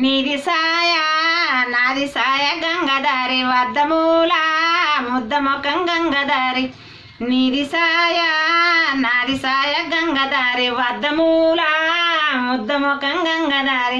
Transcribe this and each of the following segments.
నీది సాయ నాది సాయ గంగదారి వద్దమూల ముద్ద ముఖం గంగదారి నీది సాయ నాది సాయ గంగదారి వద్దమూల ముద్ద ముఖం గంగదారి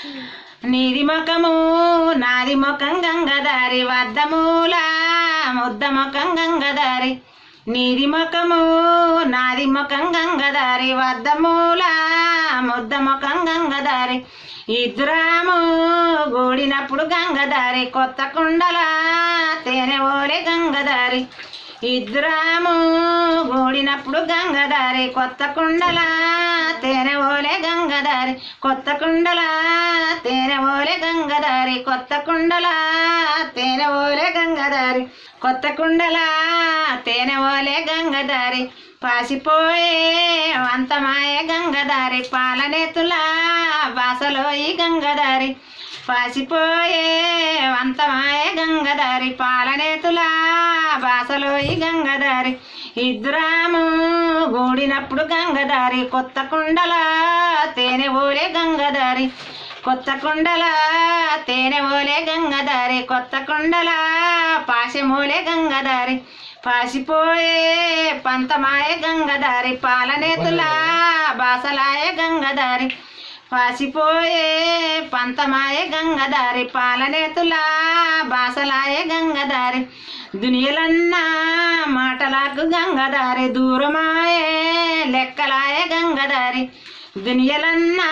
నీది ముఖము నాది ముఖం గంగదారి వద్దమూల ముద్ద ముఖం గంగదారి నీది ముఖము నాది ముఖం గంగదారి వద్దమూల ముద్ద ముఖం గంగదారి ఇద్దరాము గూడినప్పుడు గంగదారి కొత్త కుండల తేనె ఓలే గంగదారి ఇద్దరాము గూడినప్పుడు గంగదారి కొత్త కుండల తేనె ఓలే గంగదారి కొత్త కుండల తేనె ఓలే గంగదారి కొత్త కుండల తేనె ఓలే గంగదారి కొత్త కుండల తేనె ఓలే గంగదారి పాసిపోయే వంతమాయ గంగదారి పాలనేతుల బాసలో ఈ గంగదారి పాసిపోయే వంతమాయ గంగదారి పాలనేతుల బాసలో ఈ గంగదారి ఇద్దరాము గూడినప్పుడు గంగదారి కొత్త కుండల తేనె ఓలే గంగదారి కొత్త కుండల తేనె ఓలే గంగదారి కొత్త కుండల పాశమూలే గంగదారి పాసిపోయే పంతమాయ గంగదారి పాలనేతుల బాసలాయ గంగదారి పాసిపోయే పంతమాయ గంగదారి పాలనేతుల బాసలాయ గంగదారి దునియలన్నా మాటలకు గంగదారి దూరమాయే లెక్కలాయ గంగదారి దునియలన్నా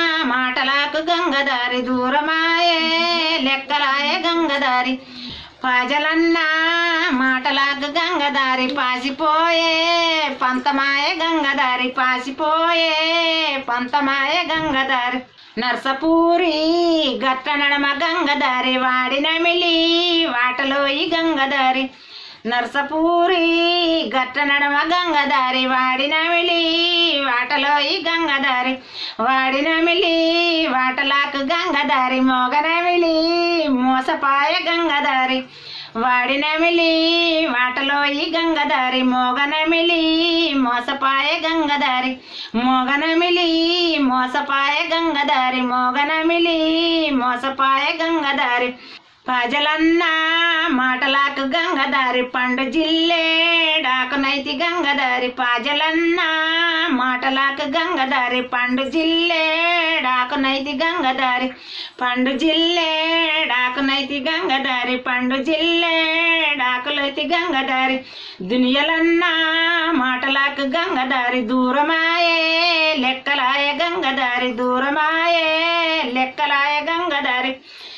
మాటలకు గంగదారి దూరమాయే లెక్కలాయ గంగదారి ప్రజలన్నా మాటలకు గంగదారి పాసిపోయే పంతమాయ గంగదారి పాసిపోయే పంతమాయ గంగదారి నర్సపూరి గట్ట నడమ గంగదారి వాడిన మిలి వాటలో ఈ గంగదారి నర్సపూరి గట్ట నడమ గంగదారి వాడిన మిలి వాటలో ఈ గంగదారి వాడిన మిలి వాటలాకు గంగదారి మోగన మిలి మోసపాయ గంగదారి వాడిన మిలి వాటలో ఈ గంగదారి మోగన మిలి మోసపాయ గంగదారి మోగన మిలి మోసపాయ గంగదారి మోగన మిలి మోసపాయ గంగదారి ప్రజలన్నా మాటలకు గంగదారి పండు జిల్లే డాకునైతి గంగదారి ప్రజలన్నా మాటలకు గంగదారి పండు జిల్లే డాకునైతి గంగదారి పండు జిల్లే డాకునైతి గంగదారి పండు జిల్లే డాకులైతి గంగదారి దునియలన్నా మాటలకు గంగదారి దూరమాయే లెక్కలాయ గంగదారి దూరమాయే లెక్కలాయ గంగదారి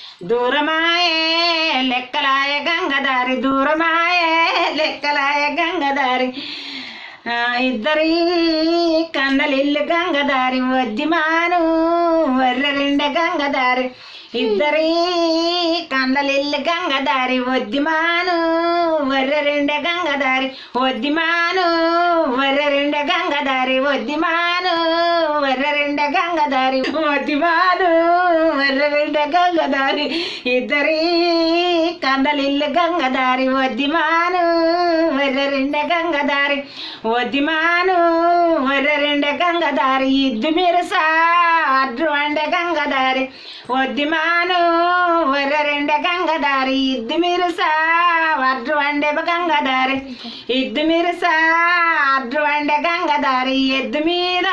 దూరమాయే లెక్కలాయ గంగదారి దూరమాయే లెక్కలాయ గంగదారి ఆ, ఇద్దరి కన్నలిల్లు గంగదారి వద్దిమాను వర్రెండ గంగదారి ఇద్దరి కందలిల్లు గంగదారి వద్దిమాను వర్రెండ గంగదారి వద్దిమాను వర్రెండ గంగదారి వద్దిమాను వర్రెండ గంగదారి వద్దిమాను వర్రెండ గంగదారి ఇద్దరి కందలిల్లు గంగదారి వద్దిమాను వర్రెండ గంగదారి వద్దిమాను వర్రెండ గంగదారి ఇద్దు మీరు సాడ్రు అండ గంగదారి వద్దిమాను వర్రెండ గంగదారి ఇద్దు మీరు సాడ్రు అండే గంగదారి ఇద్దు మీరు సాడ్రు అండే గంగదారి ఎద్దు మీద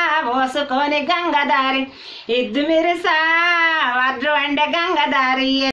పోసుకొని గంగదారి ఇద్దు మీరు సాడ్రు అండే గంగదారి